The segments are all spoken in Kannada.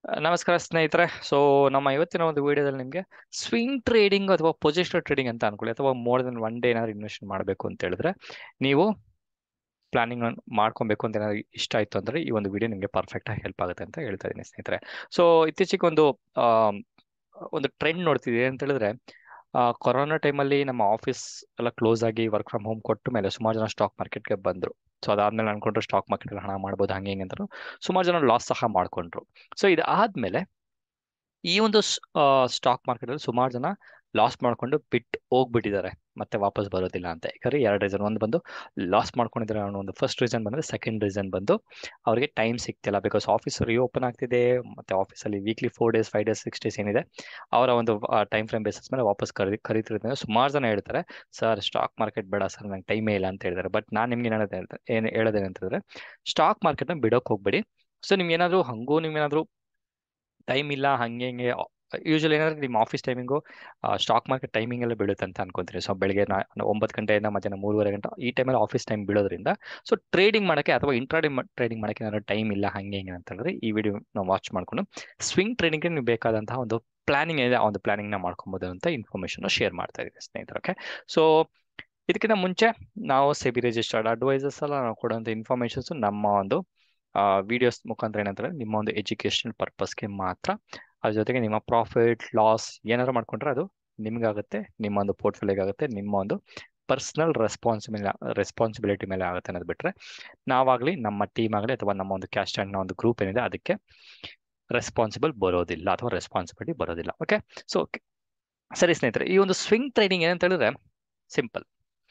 ನಮಸ್ಕಾರ ಸ್ನೇಹಿತರೆ ಸೊ ನಮ್ಮ ಇವತ್ತಿನ ಒಂದು ವಿಡಿಯೋದಲ್ಲಿ ನಿಮಗೆ ಸ್ವಿಂಗ್ ಟ್ರೇಡಿಂಗ್ ಅಥವಾ ಪೊಸಿಷನಲ್ ಟ್ರೇಡಿಂಗ್ ಅಂತ ಅನ್ಕೊಳ್ಳಿ ಅಥವಾ ಮೋರ್ ದೆನ್ ಒನ್ ಡೇ ಏನಾದ್ರು ಇನ್ವೆಸ್ಟ್ ಮಾಡಬೇಕು ಅಂತ ಹೇಳಿದ್ರೆ ನೀವು ಪ್ಲಾನಿಂಗ್ ಮಾಡ್ಕೊಬೇಕು ಅಂತ ಏನಾದ್ರು ಇಷ್ಟ ಆಯ್ತು ಅಂದ್ರೆ ಈ ಒಂದು ವಿಡಿಯೋ ನಿಮಗೆ ಪರ್ಫೆಕ್ಟ್ ಆಗಿ ಹೆಲ್ಪ್ ಆಗುತ್ತೆ ಅಂತ ಹೇಳ್ತಾ ಇದ್ದೀನಿ ಸ್ನೇಹಿತರೆ ಸೊ ಇತ್ತೀಚೆಗೆ ಒಂದು ಒಂದು ಟ್ರೆಂಡ್ ನೋಡ್ತಿದ್ದೀವಿ ಅಂತ ಹೇಳಿದ್ರೆ ಕೊರೋನಾ ಟೈಮಲ್ಲಿ ನಮ್ಮ ಆಫೀಸ್ ಎಲ್ಲ ಕ್ಲೋಸ್ ಆಗಿ ವರ್ಕ್ ಫ್ರಮ್ ಹೋಮ್ ಕೊಟ್ಟ ಮೇಲೆ ಸುಮಾರು ಜನ ಸ್ಟಾಕ್ ಮಾರ್ಕೆಟ್ಗೆ ಬಂದರು ಸೊ ಅದಾದ್ಮೇಲೆ ಅನ್ಕೊಂಡ್ರು ಸ್ಟಾಕ್ ಮಾರ್ಕೆಟ್ ಹಣ ಮಾಡ್ಬೋದು ಹಂಗೆ ಹಿಂಗೆ ಅಂತಾರೆ ಸುಮಾರು ಜನ ಲಾಸ್ ಸಹ ಮಾಡ್ಕೊಂಡ್ರು ಸೊ ಇದಾದ್ಮೇಲೆ ಈ ಒಂದು ಸ್ಟಾಕ್ ಮಾರ್ಕೆಟ್ ಅಲ್ಲಿ ಸುಮಾರು ಜನ ಲಾಸ್ ಮಾಡ್ಕೊಂಡು ಬಿಟ್ಟು ಹೋಗ್ಬಿಟ್ಟಿದ್ದಾರೆ ಮತ್ತೆ ವಾಪಸ್ ಬರೋದಿಲ್ಲ ಅಂತ ಯಾಕಂದ್ರೆ ಎರಡು ರೀಸನ್ ಒಂದು ಬಂದು ಲಾಸ್ ಮಾಡ್ಕೊಂಡಿದ್ದಾರೆ ಅನ್ನೋ ಒಂದು ಫಸ್ಟ್ ರೀಸನ್ ಬಂದ್ರೆ ಸೆಕೆಂಡ್ ರೀಸನ್ ಬಂದು ಅವರಿಗೆ ಟೈಮ್ ಸಿಗ್ತಿಲ್ಲ ಬಿಕಾಸ್ ಆಫೀಸ್ ರೀಓಪನ್ ಆಗ್ತಿದೆ ಮತ್ತೆ ಆಫೀಸಲ್ಲಿ weekly four days five days six days ಏನಿದೆ ಅವರ ಒಂದು ಟೈಮ್ ಫ್ರೇಮ್ ಬೇಸಿಸ್ ಮೇಲೆ ವಾಪಸ್ ಕರಿ ಕರೀತಿರೋದ್ರಿಂದ ಸುಮಾರು ಜನ ಹೇಳ್ತಾರೆ ಸರ್ ಸ್ಟಾಕ್ ಮಾರ್ಕೆಟ್ ಬೇಡ ಸರ್ ನಂಗೆ ಟೈಮೇ ಇಲ್ಲ ಅಂತ ಹೇಳಿದ್ದಾರೆ ಬಟ್ ನಾನು ನಿಮ್ಗೆ ಏನಾದ್ರು ಏನು ಹೇಳೋದೇನೆ ಅಂತಂದ್ರೆ ಸ್ಟಾಕ್ ಮಾರ್ಕೆಟ್ನ ಬಿಡೋಕೆ ಹೋಗ್ಬೇಡಿ ಸೊ ನಿಮ್ಗೆ ಏನಾದ್ರು ಹಂಗೂ ನಿಮ್ಗೇನಾದ್ರು ಟೈಮ್ ಇಲ್ಲ ಹಂಗೆ ಹಿಂಗೆ ಯೂಶಲಿ ಏನಾದ್ರೆ ನಿಮ್ಮ office timing stock market timing ಎಲ್ಲ ಬೀಳುತ್ತೆ ಅಂತ ಅನ್ಕೊಂತೀನಿ ಸೊ ಬೆಳಗ್ಗೆ ಒಂಬತ್ತು ಗಂಟೆಯಿಂದ ಮಧ್ಯಾಹ್ನ ಮೂರುವರೆ ಗಂಟೆ ಈ ಟೈಮಲ್ಲಿ ಆಫೀಸ್ ಟೈಮ್ ಬೀಳೋದ್ರಿಂದ ಸೊ ಟ್ರೇಡಿಂಗ್ ಮಾಡೋಕ್ಕೆ ಅಥವಾ ಇಂಟ್ರಾಡೇ ಟ್ರೇಡಿಂಗ್ ಮಾಡೋಕ್ಕೆ ಏನಾದ್ರು ಟೈಮ್ ಇಲ್ಲ ಹಂಗೆ ಹಿಂಗೆ ಅಂತ ಹೇಳಿದ್ರೆ ಈ ವಿಡಿಯೋ ನಾವು ವಾಚ್ ಮಾಡ್ಕೊಂಡು ಸ್ವಿಂಗ್ ಟ್ರೇಡಿಂಗ್ಗೆ ನೀವು ಬೇಕಾದಂತಹ ಒಂದು ಪ್ಲಾನಿಂಗ್ ಏನಿದೆ ಆ ಒಂದು ಪ್ಲಾನಿಂಗ್ನ ಮಾಡ್ಕೊಬೋದು ಅಂತ ಇನ್ಫಾರ್ಮೇಷನ್ ಶೇರ್ ಮಾಡ್ತಾ ಇದ್ದೀವಿ ಸ್ನೇಹಿತರೆ ಓಕೆ ಸೊ ಇದಕ್ಕಿಂತ ಮುಂಚೆ ನಾವು ಸೆಬಿ ರಿಜಿಸ್ಟರ್ಡ್ ಅಡ್ವೈಸರ್ಸ್ ಎಲ್ಲ ನಾವು ಕೊಡುವಂಥ ಇನ್ಫಾರ್ಮೇಷನ್ಸ್ ನಮ್ಮ ಒಂದು ವಿಡಿಯೋಸ್ ಮುಖಾಂತರ ಏನಂತಾರೆ ನಿಮ್ಮ ಒಂದು ಎಜುಕೇಶನ್ ಪರ್ಪಸ್ಗೆ ಮಾತ್ರ ಅದ್ರ ಜೊತೆಗೆ ನಿಮ್ಮ ಪ್ರಾಫಿಟ್ ಲಾಸ್ ಏನಾದ್ರು ಮಾಡ್ಕೊಂಡ್ರೆ ಅದು ನಿಮ್ಗಾಗುತ್ತೆ ನಿಮ್ಮ ಒಂದು ಪೋರ್ಟ್ಫೋಲಿಯೋಗೆ ಆಗುತ್ತೆ ನಿಮ್ಮ ಒಂದು ಪರ್ಸನಲ್ ರೆಸ್ಪಾನ್ಸಿಬಿಲಿ ರೆಸ್ಪಾನ್ಸಿಬಿಲಿಟಿ ಮೇಲೆ ಆಗುತ್ತೆ ಅನ್ನೋದು ಬಿಟ್ಟರೆ ನಾವಾಗಲಿ ನಮ್ಮ ಟೀಮ್ ಆಗಲಿ ಅಥವಾ ನಮ್ಮ ಒಂದು ಕ್ಯಾಶ್ ಸ್ಟ್ಯಾಂಡ್ನ ಒಂದು ಗ್ರೂಪ್ ಏನಿದೆ ಅದಕ್ಕೆ ರೆಸ್ಪಾನ್ಸಿಬಲ್ ಬರೋದಿಲ್ಲ ಅಥವಾ ರೆಸ್ಪಾನ್ಸಿಬಿಲಿಟಿ ಬರೋದಿಲ್ಲ ಓಕೆ ಸೊ ಸರಿ ಸ್ನೇಹಿತರೆ ಈ ಒಂದು ಸ್ವಿಂಗ್ ಟ್ರೇಡಿಂಗ್ ಏನಂತ ಹೇಳಿದ್ರೆ ಸಿಂಪಲ್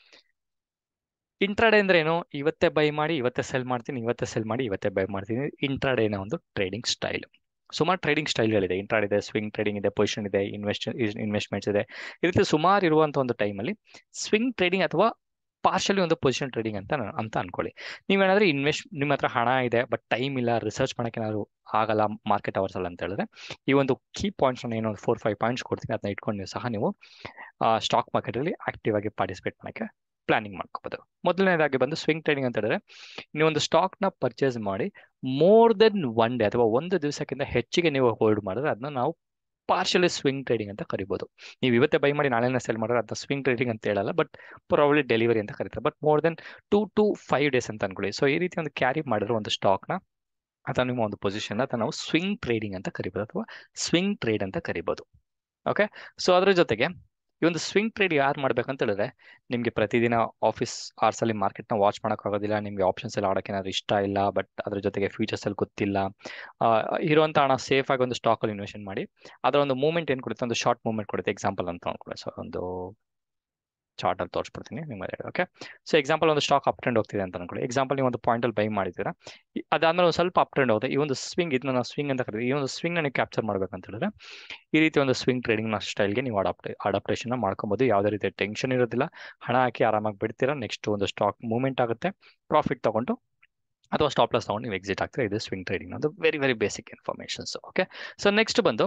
ಇಂಟ್ರಾಡೇ ಅಂದ್ರೆ ಏನು ಇವತ್ತೇ ಬೈ ಮಾಡಿ ಇವತ್ತೇ ಸೆಲ್ ಮಾಡ್ತೀನಿ ಇವತ್ತೇ ಸೆಲ್ ಮಾಡಿ ಇವತ್ತೇ ಬೈ ಮಾಡ್ತೀನಿ ಇಂಟ್ರಾಡೇನ ಒಂದು ಟ್ರೇಡಿಂಗ್ ಸ್ಟೈಲ್ ಸುಮಾರು ಟ್ರೇಡಿಂಗ್ ಸ್ಟೈಲ್ಗಳಿದೆ ಇಂಟ್ರಾಡ್ ಇದೆ ಸ್ವಿಂಗ್ ಟ್ರೇಡಿಂಗ್ ಇದೆ ಪೊಸಿಷನ್ ಇದೆ ಇನ್ವೆಸ್ಟ್ ಇನ್ವೆಸ್ಟ್ಮೆಂಟ್ಸ್ ಇದೆ ಈ ರೀತಿ ಸುಮಾರು ಇರುವಂಥ ಒಂದು ಟೈಮಲ್ಲಿ ಸ್ವಿಂಗ್ ಟ್ರೇಡಿಂಗ್ ಅಥವಾ ಪಾರ್ಷಲಿ ಒಂದು ಪೊಸಿಷನ್ ಟ್ರೇಡಿಂಗ್ ಅಂತ ಅಂತ ಅನ್ಕೊಳ್ಳಿ ನೀವೇನಾದ್ರೂ ಇನ್ವೆಸ್ಟ್ ನಿಮ್ಮ ಹತ್ರ ಹಣ ಇದೆ ಬಟ್ ಟೈಮ್ ಇಲ್ಲ ರಿಸರ್ಚ್ ಮಾಡೋಕೆ ಏನಾದ್ರು ಆಗಲ್ಲ ಮಾರ್ಕೆಟ್ ಅವರ್ಸ್ ಅಲ್ಲ ಅಂತ ಹೇಳಿದ್ರೆ ಈ ಒಂದು ಕೀ ಪಾಯಿಂಟ್ಸ್ ಏನೋ ಒಂದು ಫೋರ್ ಫೈವ್ ಪಾಯಿಂಟ್ಸ್ ಕೊಡ್ತೀನಿ ಅದನ್ನ ಇಟ್ಕೊಂಡು ನೀವು ಸಹ ನೀವು ಸ್ಟಾಕ್ ಮಾರ್ಕೆಟಲ್ಲಿ ಆಕ್ಟಿವ್ ಆಗಿ ಪಾರ್ಟಿಸಿಪೇಟ್ ಮಾಡೋಕ್ಕೆ ಪ್ಲಾನಿಂಗ್ ಮಾಡ್ಕೋಬಹುದು ಮೊದಲನೇದಾಗಿ ಬಂದು ಸ್ವಿಂಗ್ ಟ್ರೇಡಿಂಗ್ ಅಂತ ಹೇಳಿದ್ರೆ ನೀವು ಒಂದು ಸ್ಟಾಕ್ನ ಪರ್ಚೇಸ್ ಮಾಡಿ ಮೋರ್ ದೆನ್ ಒನ್ ಡೇ ಅಥವಾ ಒಂದು ದಿವಸಕ್ಕಿಂತ ಹೆಚ್ಚಿಗೆ ನೀವು ಹೋಲ್ಡ್ ಮಾಡಿದ್ರೆ ಅದನ್ನ ನಾವು ಪಾರ್ಷಲಿ ಸ್ವಿಂಗ್ ಟ್ರೇಡಿಂಗ್ ಅಂತ ಕರಿಬೋದು ನೀವು ಇವತ್ತೇ ಬೈ ಮಾಡಿ ನಾಳೆನೇ ಸೆಲ್ ಮಾಡಿದ್ರೆ ಅದನ್ನ ಸ್ವಿಂಗ್ ಟ್ರೇಡಿಂಗ್ ಅಂತ ಹೇಳಲ್ಲ ಬಟ್ ಪ್ರಾಬ್ಲಿ ಡೆಲಿವರಿ ಅಂತ ಕರೀತಾರೆ but more than two to five days ಅಂತ ಅನ್ಕೊಳ್ಳಿ ಸೊ ಈ ರೀತಿ ಒಂದು ಕ್ಯಾರಿ ಮಾಡಿರೋ ಒಂದು ಸ್ಟಾಕ್ನ ಅಥವಾ ನಿಮ್ಮ ಒಂದು ಪೊಸಿಷನ್ ಅಥವಾ ನಾವು ಸ್ವಿಂಗ್ ಟ್ರೇಡಿಂಗ್ ಅಂತ ಕರಿಬೋದು ಅಥವಾ ಸ್ವಿಂಗ್ ಟ್ರೇಡ್ ಅಂತ ಕರಿಬೋದು ಓಕೆ ಸೊ ಅದ್ರ ಜೊತೆಗೆ ಈ ಒಂದು ಸ್ವಿಂಗ್ ಟ್ರೇಡ್ ಯಾರು ಮಾಡ್ಬೇಕಂತ ಹೇಳಿದ್ರೆ ನಿಮಗೆ ಪ್ರತಿದಿನ ಆಫೀಸ್ ಅವರ್ಸ್ ಅಲ್ಲಿ ಮಾರ್ಕೆಟ್ನ ವಾಚ್ ಮಾಡೋಕ್ಕಾಗೋದಿಲ್ಲ ನಿಮಗೆ ಆಪ್ಷನ್ಸ್ ಎಲ್ಲ ಆಡೋಕೆ ಏನಾದ್ರು ಇಷ್ಟ ಇಲ್ಲ ಬಟ್ ಅದ್ರ ಜೊತೆಗೆ ಫ್ಯೂಚರ್ಸ್ ಅಲ್ಲಿ ಗೊತ್ತಿಲ್ಲ ಇರುವಂಥ ಹಣ ಸೇಫ್ ಆಗಿ ಒಂದು ಸ್ಟಾಕ್ ಅಲ್ಲಿ ಇನ್ವೆಸ್ಟ್ ಮಾಡಿ ಅದರ ಒಂದು ಮೂವ್ಮೆಂಟ್ ಏನು ಕೊಡುತ್ತೆ ಒಂದು ಶಾರ್ಟ್ ಮೂವ್ಮೆಂಟ್ ಕೊಡುತ್ತೆ ಎಕ್ಸಾಂಪಲ್ ಅಂತ ಅನ್ಕೊಳ್ಳಿ ಸೊ ಒಂದು ಚಾರ್ಟ್ ಅಲ್ಲಿ ತೋರಿಸ್ಬಿಡ್ತೀನಿ ನಿಮಗೆ ಓಕೆ ಸೊ ಎಕ್ಸಾಂಪಲ್ ಒಂದು ಸ್ಟಾಕ್ ಅಪ್ ಟ್ರೆಂಡ್ ಹೋಗ್ತಿದೆ ಅಂತ ಅನ್ಕೊಳ್ಳಿ ಎಕ್ಸಾಂಪಲ್ ನೀವು ಒಂದು ಪಾಯಿಂಟ್ ಅಲ್ಲಿ ಬೈ ಮಾಡಿದ್ದೀರಾ ಅದಾದ್ಮೇಲೆ ಒಂದು ಸ್ವಲ್ಪ ಅಪ್ ಟ್ರೆಂಡ್ ಹೋಗುತ್ತೆ ಈ ಒಂದು ಸ್ವಿಂಗ್ ಇದನ್ನ ನಾವು ಸ್ವಿಂಗ್ ಅಂತ ಕರೀತೀವಿ ಈ ಒಂದು ಸ್ವಿಂಗ್ ನೀವು ಕ್ಯಾಪ್ಚರ್ ಮಾಡ್ಬೇಕಂತ ಹೇಳಿದ್ರೆ ಈ ರೀತಿ ಒಂದು ಸ್ವಿಂಗ್ ಟ್ರೇಡಿಂಗ್ ನ ಸ್ಟೈಲ್ಗೆ ನೀವು ಅಡಾಪ್ಟ್ ಅಡಾಪ್ಟೇಷನ್ ಮಾಡ್ಕೊಬೋದು ಯಾವುದೇ ರೀತಿಯ ಟೆನ್ಷನ್ ಇರೋದಿಲ್ಲ ಹಣ ಹಾಕಿ ಆರಾಮಾಗಿ ಬಿಡ್ತೀರಾ ನೆಕ್ಸ್ಟ್ ಒಂದು ಸ್ಟಾಕ್ ಮೂವ್ಮೆಂಟ್ ಆಗುತ್ತೆ ಪ್ರಾಫಿಟ್ ತಗೊಂಡು ಅಥವಾ ಸ್ಟಾಪ್ ಲಾಸ್ ತಗೊಂಡು ನೀವು ಎಕ್ಸಿಟ್ ಆಗ್ತೀರಾ ಇದು ಸ್ವಿಂಗ್ ಟ್ರೇಡಿಂಗ್ ಅದು very very basic informations okay so next ಬಂದು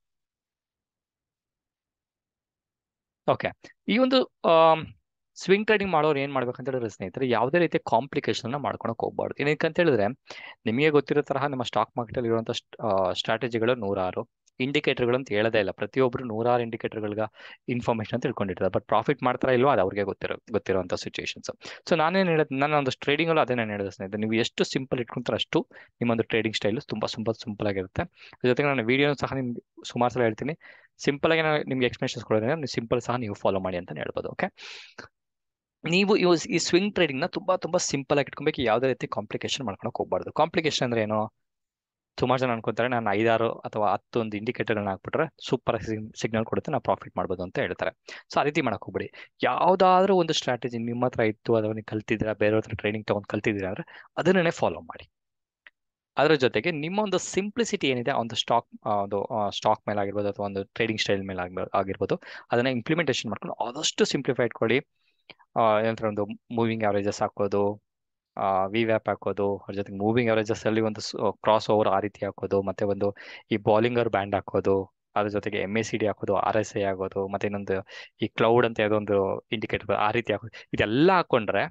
ಓಕೆ ಈ ಒಂದು ಸ್ವಿಂಗ್ ಟ್ರೇಡಿಂಗ್ ಮಾಡೋರು ಏನು ಮಾಡ್ಬೇಕಂತ ಹೇಳಿದ್ರೆ ಸ್ನೇಹಿತರೆ ಯಾವುದೇ ರೀತಿಯ ಕಾಂಪ್ಲಿಕೇಶನ್ ಮಾಡ್ಕೊಳಕ್ ಹೋಗ್ಬಾರ್ದು ಏನಕ್ಕೆ ಅಂತ ಹೇಳಿದ್ರೆ ನಿಮಗೆ ಗೊತ್ತಿರೋ ತರಹ ನಮ್ಮ ಸ್ಟಾಕ್ ಮಾರ್ಕೆಟಲ್ಲಿ ಇರುವಂಥ ಸ್ಟ್ರಾಟಜಿಗಳು ನೂರಾರು ಇಂಡಿಕೇಟರ್ಗಳು ಅಂತ ಹೇಳೋದೇ ಇಲ್ಲ ಪ್ರತಿಯೊಬ್ಬರು ನೂರಾರು ಇಂಡಿಕೇಟರ್ಗಳಿಗೆ ಇನ್ಫಾರ್ಮೇಷನ್ ತಿಳ್ಕೊಂಡಿರ್ತಾರೆ ಬಟ್ ಪ್ರಾಫಿಟ್ ಮಾಡ್ತಾರಾ ಇಲ್ವೋ ಅದು ಅವ್ರಿಗೆ ಗೊತ್ತಿರೋ ಗೊತ್ತಿರುವಂಥ ಸಿಚುವೇಶನ್ಸ್ ಸೊ ನಾನೇನು ಹೇಳೋದು ನನ್ನ ಒಂದು ಟ್ರೇಡಿಂಗಲ್ಲೂ ಅದೇ ನಾನು ಹೇಳಿದೆ ಸ್ನೇಹಿತರೆ ನೀವು ಎಷ್ಟು ಸಿಂಪಲ್ ಇಟ್ಕೊಂತಾರೆ ಅಷ್ಟು ನಿಮ್ಮೊಂದು ಟ್ರೇಡಿಂಗ್ ಸ್ಟೈಲು ತುಂಬ ತುಂಬ ಸಿಂಪಲ್ ಆಗಿರುತ್ತೆ ಅದ್ರ ಜೊತೆಗೆ ನಾನು ವಿಡಿಯೋ ಸಹ ನಿಮ್ಗೆ ಸುಮಾರು ಸಲ ಹೇಳ್ತೀನಿ ಸಿಂಪಲ್ ಆಗಿ ನಾನು ನಿಮ್ಗೆ ಎಕ್ಸ್ಪ್ಲೇಷನ್ಸ್ ಕೊಡೋದ್ರಿಂದ ನೀವು ಸಿಂಪಲ್ ಸಹ ನೀವು ಫಾಲೋ ಮಾಡಿ ಅಂತ ಹೇಳ್ಬೋದು ಓಕೆ ನೀವು ಈ ಸ್ವಿಂಗ್ ಟ್ರೇಡಿಂಗ್ ನ ತುಂಬಾ ತುಂಬಾ ಸಿಂಪಲ್ ಆಗಿ ಇಟ್ಕೊಬೇಕು ಯಾವುದೇ ರೀತಿ ಕಾಂಪ್ಲಿಕೇಶನ್ ಮಾಡ್ಕೊಳಕ್ ಹೋಗ್ಬಾರ್ದು ಕಾಂಪ್ಲಿಕೇಶನ್ ಅಂದ್ರೆ ಏನು ಸುಮಾರು ಜನ ಅನ್ಕೊಂತಾರೆ ನಾನು ಐದಾರು ಅಥವಾ ಹತ್ತು ಒಂದು ಇಂಡಿಕೇಟರ್ಗಳನ್ನ ಹಾಕ್ಬಿಟ್ರೆ ಸೂಪರ್ ಸಿಗ್ನಲ್ ಕೊಡುತ್ತೆ ನಾವು ಪ್ರಾಫಿಟ್ ಮಾಡ್ಬೋದು ಅಂತ ಹೇಳ್ತಾರೆ ಸೊ ಆ ರೀತಿ ಮಾಡಕ್ ಹೋಗ್ಬೇಡಿ ಯಾವ್ದಾದ್ರೂ ಒಂದು ಸ್ಟ್ರಾಟಜಿ ನಿಮ್ಮ ಹತ್ರ ಇತ್ತು ಅದನ್ನ ಕಲ್ತಿದ್ದೀರಾ ಬೇರೆ ಹತ್ರ ಟ್ರೈನಿಂಗ್ ತಗೊಂಡು ಕಲ್ತಿದ್ದೀರಾ ಅಂದ್ರೆ ಅದನ್ನೇ ಫಾಲೋ ಮಾಡಿ ಅದರ ಜೊತೆಗೆ ನಿಮ್ಮ ಒಂದು ಸಿಂಪ್ಲಿಸಿಟಿ ಏನಿದೆ ಒಂದು ಸ್ಟಾಕ್ ಒಂದು ಸ್ಟಾಕ್ ಮೇಲೆ ಆಗಿರ್ಬೋದು ಅಥವಾ ಒಂದು ಟ್ರೇಡಿಂಗ್ ಸ್ಟೈಲ್ ಮೇಲೆ ಆಗಿರ್ಬೋದು ಅದನ್ನ ಇಂಪ್ಲಿಮೆಂಟೇಷನ್ ಮಾಡ್ಕೊಂಡು ಆದಷ್ಟು ಸಿಂಪ್ಲಿಫೈ ಇಟ್ಕೊಳ್ಳಿ ಏನಂತಾರೆ ಒಂದು ಮೂವಿಂಗ್ ಅವರೇಜಸ್ ಹಾಕೋದು ವಿ ವ್ಯಾಪ್ ಹಾಕೋದು ಅದ್ರ ಜೊತೆಗೆ ಮೂವಿಂಗ್ ಅವರೇಜಸ್ ಅಲ್ಲಿ ಒಂದು ಕ್ರಾಸ್ ಓವರ್ ಆ ರೀತಿ ಹಾಕೋದು ಮತ್ತೆ ಒಂದು ಈ ಬಾಲಿಂಗರ್ ಬ್ಯಾಂಡ್ ಹಾಕೋದು ಅದ್ರ ಜೊತೆಗೆ ಎಮ್ ಎ ಸಿ ಡಿ ಹಾಕೋದು ಆರ್ ಎಸ್ ಐ ಆಗೋದು ಮತ್ತೆ ಇನ್ನೊಂದು ಈ ಕ್ಲೌಡ್ ಅಂತ ಯಾವುದೋ ಒಂದು ಇಂಡಿಕೇಟರ್ ಆ ರೀತಿ ಹಾಕೋದು ಇದೆಲ್ಲ ಹಾಕೊಂಡ್ರೆ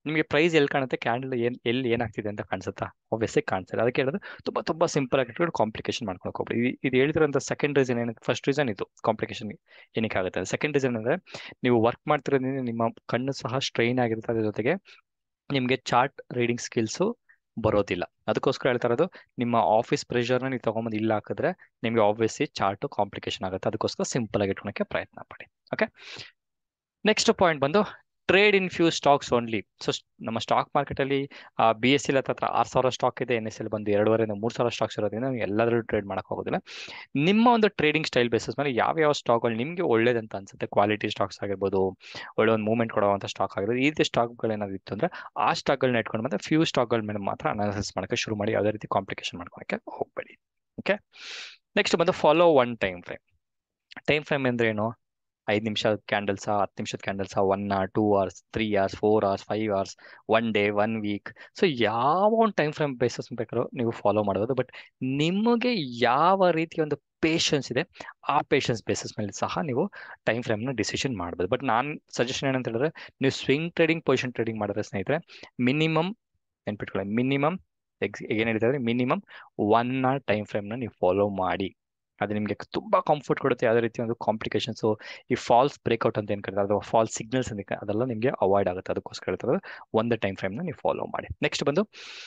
ನಿಮಗೆ ಪ್ರೈಸ್ ಎಲ್ಲಿ ಕಾಣುತ್ತೆ ಕ್ಯಾಂಡಲ್ ಏನ್ ಎಲ್ಲಿ ಏನಾಗ್ತಿದೆ ಅಂತ ಕಾಣಿಸುತ್ತಾ ಆಬ್ವಿಯಸ್ಲಿ ಕಾಣಿಸ್ತದೆ ಅದಕ್ಕೆ ಹೇಳೋದು ತುಂಬ ತುಂಬ ಸಿಂಪಲ್ ಆಗಿ ಕಾಂಪ್ಲಿಕೇಶನ್ ಮಾಡ್ಕೊಳಕ್ ಹೋಗ್ಬಿಡಿ ಇದು ಇದು ಹೇಳಿದ್ರಂತ ಸೆಕೆಂಡ್ ರೀಸನ್ ಏನು ಫಸ್ಟ್ ರೀಸನ್ ಇದು ಕಾಂಪ್ಲಿಕೇಶನ್ ಏನಕ್ಕೆ ಆಗುತ್ತೆ ಸೆಕೆಂಡ್ ರೀಸನ್ ಅಂದರೆ ನೀವು ವರ್ಕ್ ಮಾಡ್ತಿರೋದ್ರಿಂದ ನಿಮ್ಮ ಕಣ್ಣು ಸಹ ಸ್ಟ್ರೈನ್ ಆಗಿರುತ್ತೆ ಅದ್ರ ಜೊತೆಗೆ ನಿಮಗೆ ಚಾರ್ಟ್ ರೀಡಿಂಗ್ ಸ್ಕಿಲ್ಸು ಬರೋದಿಲ್ಲ ಅದಕ್ಕೋಸ್ಕರ ಹೇಳ್ತಾ ಇರೋದು ನಿಮ್ಮ ಆಫೀಸ್ ಪ್ರೆಷರ್ನ ನೀವು ತೊಗೊಂಬಂದು ಇಲ್ಲ ಹಾಕಿದ್ರೆ ನಿಮಗೆ ಆಬ್ವಿಯಸ್ಲಿ ಚಾರ್ಟು ಕಾಂಪ್ಲಿಕೇಶನ್ ಆಗುತ್ತೆ ಅದಕ್ಕೋಸ್ಕರ ಸಿಂಪಲ್ ಆಗಿ ಇಟ್ಕೊಳಕ್ಕೆ ಪ್ರಯತ್ನ ಪಡಿ ಓಕೆ ನೆಕ್ಸ್ಟ್ ಪಾಯಿಂಟ್ ಬಂದು trade in few stocks only so ನಮ್ಮ ಸ್ಟಾಕ್ ಮಾರ್ಕೆಟಲ್ಲಿ ಬಿ ಎಸ್ ಸಿಲ್ ಹತ್ರ ಆರು ಸಾವಿರ ಸ್ಟಾಕ್ ಇದೆ ಎನ್ ಎಸ್ ಎಲ್ ಬಂದು ಎರಡೂವರೆಯಿಂದ ಮೂರು ಸಾವಿರ ಸ್ಟಾಕ್ಸ್ ಇರೋದ್ರಿಂದ ನೀವು ಎಲ್ಲಾದ್ರೂ ಟ್ರೇಡ್ ಮಾಡಕ್ ಹೋಗೋದಿಲ್ಲ ನಿಮ್ಮ ಒಂದು ಟ್ರೇಡಿಂಗ್ ಸ್ಟೈಲ್ ಬೇಸಿಸ್ ಮೇಲೆ ಯಾವ ಯಾವ ಸ್ಟಾಕ್ಗಳು ನಿಮಗೆ ಒಳ್ಳೇದಂತ ಅನ್ಸುತ್ತೆ ಕ್ವಾಲಿಟಿ ಸ್ಟಾಕ್ಸ್ ಆಗಿರ್ಬೋದು ಒಳ್ಳೆ ಒಂದು ಮೂವ್ಮೆಂಟ್ ಕೊಡುವಂಥ ಸ್ಟಾಕ್ ಆಗಿರ್ಬೋದು ಈ ರೀತಿ ಸ್ಟಾಕ್ಗಳು ಏನಾದ್ರು ಇತ್ತು ಅಂದ್ರೆ ಆ ಸ್ಟಾಕ್ಗಳನ್ನ ಇಟ್ಕೊಂಡು ಮತ್ತೆ ಫ್ಯೂ ಸ್ಟಾಕ್ಗಳ ಮೇಲೆ ಮಾತ್ರ ಅನಾಲಿಸಿಸ್ ಮಾಡೋಕ್ಕೆ ಶುರು ಮಾಡಿ ಯಾವುದೇ ರೀತಿ ಕಾಂಪ್ಲಿಕೇಶನ್ ಮಾಡ್ಕೊಳಕ್ಕೆ ಹೋಗಬೇಡಿ ಓಕೆ ನೆಕ್ಸ್ಟ್ ಬಂದು follow one time frame time frame ಅಂದ್ರೆ ಏನು ಐದು ನಿಮಿಷ ಕ್ಯಾಂಡಲ್ಸಾ ಹತ್ತು ನಿಮಿಷದ ಕ್ಯಾಂಡಲ್ಸಾ one hour two hours three hours four hours five hours one day one week so ಯಾವ ಒಂದು ಟೈಮ್ ಫ್ರೇಮ್ ಬೇಸಸ್ ಬೇಕಾದ್ರೂ ನೀವು ಫಾಲೋ ಮಾಡ್ಬೋದು ಬಟ್ ನಿಮಗೆ ಯಾವ ರೀತಿಯ ಒಂದು ಪೇಷನ್ಸ್ ಇದೆ ಆ ಪೇಷನ್ಸ್ ಬೇಸಿಸ್ ಮೇಲೆ ಸಹ ನೀವು ಟೈಮ್ ಫ್ರೇಮ್ನ ಡಿಸಿಷನ್ ಮಾಡ್ಬೋದು ಬಟ್ ನಾನು ಸಜೆಷನ್ ಏನಂತ ಹೇಳಿದ್ರೆ ನೀವು ಸ್ವಿಂಗ್ ಟ್ರೇಡಿಂಗ್ ಪೊಸಿಷನ್ ಟ್ರೇಡಿಂಗ್ ಮಾಡಿದ್ರೆ ಸ್ನೇಹಿತರೆ ಮಿನಿಮಮ್ ನೆನ್ಪಿಟ್ಕೊಳ್ಳಿ ಮಿನಿಮಮ್ ಎಕ್ಸ್ ಏನು ಹೇಳ್ತಾರೆ ಮಿನಿಮಮ್ ಒನ್ ಅವರ್ ಟೈಮ್ ಫ್ರೇಮ್ನ ನೀವು ಫಾಲೋ ಮಾಡಿ ಅದು ನಿಮಗೆ ತುಂಬಾ ಕಂಫರ್ಟ್ ಕೊಡುತ್ತೆ ಯಾವುದೇ ರೀತಿ ಒಂದು ಕಾಂಪ್ಲಿಕೇಶನ್ಸು ಈ ಫಾಲ್ಸ್ ಬ್ರೇಕ್ಔಟ್ ಅಂತ ಏನು ಕರೀತಾರೆ ಅಥವಾ ಫಾಲ್ಸ್ ಸಿಗ್ನಲ್ಸ್ ಅಂತ ಅದೆಲ್ಲ ನಿಮಗೆ ಅವಾಯ್ಡ್ ಆಗುತ್ತೆ ಅದಕ್ಕೋಸ್ಕರ ಹೇಳ್ತಾರೆ ಒಂದು ಟೈಮ್ ಫ್ರೇಮ್ನ ನೀವು ಫಾಲೋ ಮಾಡಿ ನೆಕ್ಸ್ಟ್ ಬಂದು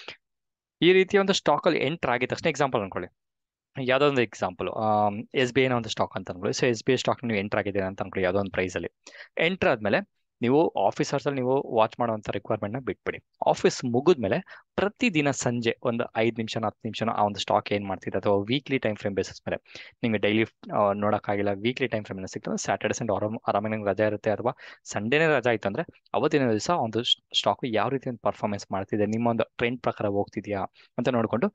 ಈ ರೀತಿಯ ಒಂದು ಸ್ಟಾಕಲ್ಲಿ ಎಂಟರ್ ಆಗಿದ ತಕ್ಷಣ ಎಕ್ಸಾಂಪಲ್ ಅನ್ಕೊಳ್ಳಿ ಯಾವುದೋ ಒಂದು ಎಕ್ಸಾಂಪಲ್ ಎಸ್ ಬಿ ಐನ ಒಂದು ಸ್ಟಾಕ್ ಅಂತ ಅನ್ಕೊಳ್ಳಿ so S B I stock ನೀವು ಎಂಟರ್ ಆಗಿದೆ ಅಂತ ಅನ್ಕೊಳ್ಳಿ ಯಾವುದೋ ಒಂದು ಪ್ರೈಸಲ್ಲಿ ಎಂಟರ್ ಆದಮೇಲೆ ನೀವು ಆಫೀಸರ್ಸಲ್ಲಿ ನೀವು ವಾಚ್ ಮಾಡುವಂಥ ರಿಕ್ವೈರ್ಮೆಂಟ್ನ ಬಿಟ್ಬಿಡಿ ಆಫೀಸ್ ಮುಗಿದ್ಮೇಲೆ ಪ್ರತಿದಿನ ಸಂಜೆ ಒಂದು ಐದು ನಿಮಿಷನ ಹತ್ತು ನಿಮಿಷನ ಆ ಒಂದು ಸ್ಟಾಕ್ ಏನು ಮಾಡ್ತಿದೆ ಅಥವಾ ವೀಕ್ಲಿ ಟೈಮ್ ಫ್ರೇಮ್ ಬೇಸಿಸ್ ಮೇಲೆ ನಿಮಗೆ ಡೈಲಿ ನೋಡೋಕ್ಕಾಗಿಲ್ಲ ವೀಕ್ಲಿ ಟೈಮ್ ಫ್ರೇಮ್ ಸಿಗ್ತದೆ ಸ್ಯಾಟರ್ಡೆ ಸಂಡೇ ಆರಾಮ್ ಆರಾಮಾಗಿ ನಿಮ್ಗೆ ರಜಾ ಇರುತ್ತೆ ಅಥವಾ ಸಂಡೇನೇ ರಜಾ ಇತ್ತು ಅಂದರೆ ಅವತ್ತಿನ ದಿವಸ ಒಂದು ಸ್ಟಾಕು ಯಾವ ರೀತಿ ಒಂದು ಪರ್ಫಾರ್ಮೆನ್ಸ್ ಮಾಡ್ತಿದೆ ನಿಮ್ಮ ಒಂದು ಟ್ರೆಂಡ್ ಪ್ರಕಾರ ಹೋಗ್ತಿದೆಯಾ ಅಂತ ನೋಡಿಕೊಂಡು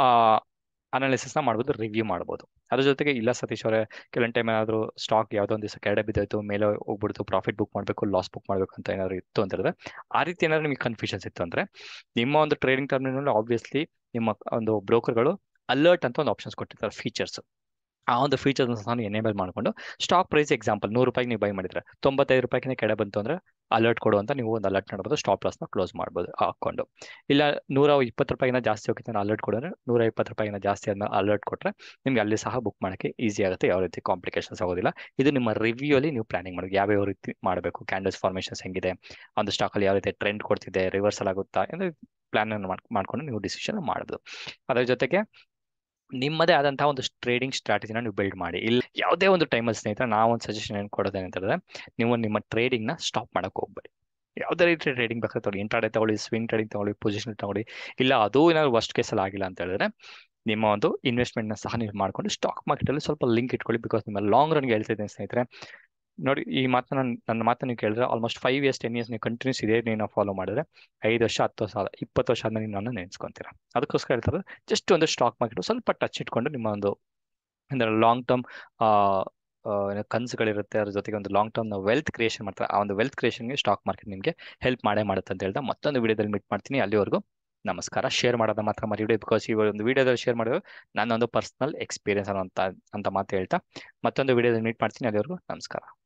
ಅನಾಲಿಸಿಸ್ನ ಮಾಡ್ಬೋದು ರಿವ್ಯೂ ಮಾಡ್ಬೋದು ಅದ್ರ ಜೊತೆಗೆ ಇಲ್ಲ ಸತೀಶ್ ಅವರೇ ಕೆಲವೊಂದು ಟೈಮ್ ಏನಾದರೂ ಸ್ಟಾಕ್ ಯಾವುದೋ ಒಂದು ದಿವಸ ಕೆಳಗಡೆ ಬಿದ್ದೋಯ್ತು ಮೇಲೆ ಹೋಗ್ಬಿಡ್ತು ಪ್ರಾಫಿಟ್ ಬುಕ್ ಮಾಡಬೇಕು ಲಾಸ್ ಬುಕ್ ಮಾಡಬೇಕು ಅಂತ ಏನಾದ್ರು ಇತ್ತು ಅಂತ ಹೇಳಿದ್ರೆ ಆ ರೀತಿ ಏನಾದ್ರು ನಿಮಗೆ ಕನ್ಫ್ಯೂಷನ್ಸ್ ಇತ್ತು ಅಂದರೆ ನಿಮ್ಮ ಒಂದು ಟ್ರೇಡಿಂಗ್ ಟರ್ಮಿನಲ್ಲಿ ಆಬ್ವಿಯಸ್ಲಿ ನಿಮ್ಮ ಒಂದು ಬ್ರೋಕರ್ಗಳು ಅಲರ್ಟ್ ಅಂತ ಒಂದು ಆಪ್ಷನ್ಸ್ ಕೊಟ್ಟಿರ್ತಾರೆ ಫೀಚರ್ಸ್ ಆ ಒಂದು ಫೀಚರ್ಸ್ ಸಹ ಎನೇಬಲ್ ಮಾಡಿಕೊಂಡು ಸ್ಟಾಕ್ ಪ್ರೈಸ್ ಎಕ್ಸಾಂಪಲ್ ನೂರು ರೂಪಾಯಿಗೆ ನೀವು ಬೈ ಮಾಡಿದ್ರೆ ತೊಂಬತ್ತೈದು ರೂಪಾಯಿಗೆ ಕೆಳ ಬಂತು ಅಂದ್ರೆ ಅಲರ್ಟ್ ಕೊಡುವಂತ ನೀವು ಒಂದು ಅಲರ್ಟ್ ಮಾಡ್ಬೋದು ಸ್ಟಾಪ್ ಲಾಸ್ನ ಕ್ಲೋಸ್ ಮಾಡ್ಬೋದು ಹಾಕೊಂಡು ಇಲ್ಲ ನೂರ ಇಪ್ಪತ್ತು ರೂಪಾಯಿನ ಜಾಸ್ತಿ ಹೋಗಿತ್ತು ಅಲರ್ಟ್ ಕೊಡಿದ್ರೆ ನೂರ ಇಪ್ಪತ್ತು ರೂಪಾಯಿನ ಜಾಸ್ತಿ ಆದ್ಮೇಲೆ ಅಲರ್ಟ್ ಕೊಟ್ಟರೆ ನಿಮ್ಗೆ ಅಲ್ಲಿ ಸಹ ಬುಕ್ ಮಾಡೋಕ್ಕೆ ಈಸಿ ಆಗುತ್ತೆ ಯಾವ ರೀತಿ ಕಾಂಪ್ಲಿಕೇಶನ್ಸ್ ಆಗೋದಿಲ್ಲ ಇದು ನಿಮ್ಮ ರಿವ್ಯೂ ಅಲ್ಲಿ ನೀವು ಪ್ಲಾನಿಂಗ್ ಮಾಡಿ ಯಾವ್ಯಾವ ರೀತಿ ಮಾಡಬೇಕು ಕ್ಯಾಂಡಲ್ಸ್ ಫಾರ್ಮೇಷನ್ಸ್ ಹೆಂಗಿದೆ ಒಂದು ಸ್ಟಾಕಲ್ಲಿ ಯಾವ ರೀತಿ ಟ್ರೆಂಡ್ ಕೊಡ್ತಿದೆ ರಿವರ್ಸಲ್ ಆಗುತ್ತಾ ಅಂದರೆ ಪ್ಲಾನ್ ಅನ್ನು ಮಾಡ್ಕೊಂಡು ನೀವು ಡಿಸಿಷನ್ ಮಾಡಬಹುದು ಅದರ ಜೊತೆಗೆ ನಿಮ್ಮದೇ ಆದಂತಹ ಒಂದು ಟ್ರೇಡಿಂಗ್ ಸ್ಟ್ರಾಟಜಿನ ನೀವು ಬಿಲ್ಡ್ ಮಾಡಿ ಇಲ್ಲಿ ಯಾವುದೇ ಒಂದು ಟೈಮಲ್ಲಿ ಸ್ನೇಹಿತರೆ ನಾವು ಒಂದು ಸಜೆಷನ್ ಏನು ಕೊಡೋದೇನೆ ಅಂತ ಹೇಳಿದ್ರೆ ನೀವು ನಿಮ್ಮ ಟ್ರೇಡಿಂಗ್ನ ಸ್ಟಾಪ್ ಮಾಡಕ್ಕೆ ಹೋಗ್ಬೇಡಿ ಯಾವುದೇ ರೀತಿ ಟ್ರೇಡಿಂಗ್ ಬೇಕಾದ್ರೆ ತಗೊಳ್ಳಿ ಇಂಟ್ರಾಡೇ ತಗೊಳ್ಳಿ ಸ್ವಿಂಗ್ ಟ್ರೇಡಿಂಗ್ ತಗೊಳ್ಳಿ ಪೊಸಿಷನ್ ತಗೊಳ್ಳಿ ಇಲ್ಲ ಅದು ಏನಾದ್ರು ವರ್ಸ್ಟ್ ಕೇಸಲ್ಲಿ ಆಗಿಲ್ಲ ಅಂತ ಹೇಳಿದ್ರೆ ನಿಮ್ಮ ಒಂದು ಇನ್ವೆಸ್ಟ್ಮೆಂಟ್ನ ಸಹ ನೀವು ಮಾಡ್ಕೊಂಡು ಸ್ಟಾಕ್ ಮಾರ್ಕೆಟಲ್ಲಿ ಸ್ವಲ್ಪ ಲಿಂಕ್ ಇಟ್ಕೊಳ್ಳಿ ಬಿಕಾಸ್ ನಿಮ್ಮ ಲಾಂಗ್ ರನ್ಗೆ ಹೇಳ್ತಿದ್ದೀನಿ ಸ್ನೇಹಿತರೆ ನೋಡಿ ಈ ಮಾತನ್ನ ನನ್ನ ಮಾತನ್ನ ನೀವು ಕೇಳಿದ್ರೆ almost five years ten years ನೀವು ಕಂಟಿನ್ಯೂಸ್ ಇದೇ ನೀವು ಫಾಲೋ ಮಾಡಿದ್ರೆ ಐದು ವರ್ಷ ಹತ್ತು ವರ್ಷ ಇಪ್ಪತ್ತು ವರ್ಷ ಆದ್ಮೇಲೆ ನೀವು ನನ್ನ ನೆನೆಸ್ಕೊಂತೀರ ಅದಕ್ಕೋಸ್ಕರ ಹೇಳ್ತಾರೆ ಜಸ್ಟ್ ಒಂದು ಸ್ಟಾಕ್ ಮಾರ್ಕೆಟ್ ಸ್ವಲ್ಪ ಟಚ್ ಇಟ್ಕೊಂಡು ನಿಮ್ಮ ಒಂದು ಅಂದರೆ ಲಾಂಗ್ ಟರ್ಮ್ ಕನ್ಸುಗಳಿರುತ್ತೆ ಅದ್ರ ಜೊತೆಗೆ ಒಂದು ಲಾಂಗ್ ಟರ್ಮ್ ವೆಲ್ತ್ ಕ್ರಿಯೇಷನ್ ಮಾಡ್ತಾರೆ ಆ ಒಂದು ವೆಲ್ತ್ ಕ್ರಿಯೇಷನ್ಗೆ ಸ್ಟಾಕ್ ಮಾರ್ಕೆಟ್ ನಿಮಗೆ ಹೆಲ್ಪ್ ಮಾಡೇ ಮಾಡುತ್ತೆ ಅಂತ ಹೇಳ್ತಾ ಮತ್ತೊಂದು ವಿಡಿಯೋದಲ್ಲಿ ಮೀಟ್ ಮಾಡ್ತೀನಿ ಅಲ್ಲಿವರೆಗೂ ನಮಸ್ಕಾರ ಶೇರ್ ಮಾಡೋದ ಮಾತ್ರ ಮರಿಬೇಡಿ ಬಿಕಾಸ್ ಈ ಒಂದು ವಿಡಿಯೋದಲ್ಲಿ ಶೇರ್ ಮಾಡೋದು ನನ್ನ ಒಂದು ಪರ್ಸನಲ್ ಎಕ್ಸ್ಪೀರಿಯನ್ಸ್ ಅನ್ನೋ ಅಂತ ಅಂತ ಮಾತು ಹೇಳ್ತಾ ಮತ್ತೊಂದು ವಿಡಿಯೋದಲ್ಲಿ ಮೀಟ್ ಮಾಡ್ತೀನಿ ಅಲ್ಲಿವರೆಗೂ ನಮಸ್ಕಾರ